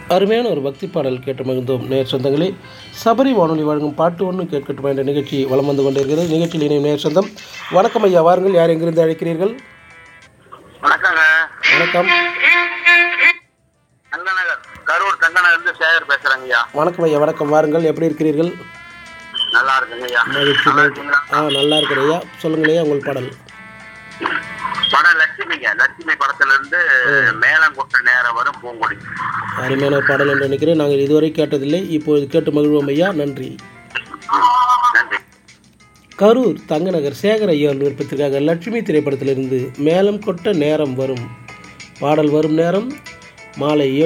அருமையான ஒரு பக்தி பாடல் கேட்டு மகிழ்ந்தோம் நேர் சொந்தங்களே சபரி வானொலி வழங்கும் பாட்டு ஒன்று கேட்கட்டுமா என்ற நிகழ்ச்சி வலம் வந்து கொண்டிருக்கிறது நிகழ்ச்சியில் இணையும் நேர் சொந்தம் வணக்கம் ஐயா வாருங்கள் யார் எங்கிருந்து அழைக்கிறீர்கள் வணக்கங்க வணக்கம் தங்கநகர் கரூர் தங்கநகர் இருந்து சேகர் பேசுறேங்க ஐயா வணக்கம் ஐயா வணக்கம் வாருங்கள் எப்படி இருக்கிறீர்கள் நல்லா இருக்குங்க ஐயா மகிழ்ச்சி நல்லா மகிழ்ச்சி. இருக்கீங்களா ஆ நல்லா இருக்கிறேன் ஐயா சொல்லுங்கள் ஐயா உங்கள் பாடல் படம் லட்சுமிங்க லட்சுமி படத்துல இருந்து மேலங்கொட்ட நேரம் வரும் பூங்கொடி அருமையான ஒரு பாடல் என்று நினைக்கிறேன் நாங்கள் இதுவரை கேட்டதில்லை இப்பொழுது கேட்டு மகிழ்வோம் ஐயா நன்றி நன்றி கரூர் தங்கநகர் சேகர் ஐயா விருப்பத்திற்காக லட்சுமி திரைப்படத்திலிருந்து மேலம் கொட்ட நேரம் வரும் பாடல் வரும் நேரம் மாலை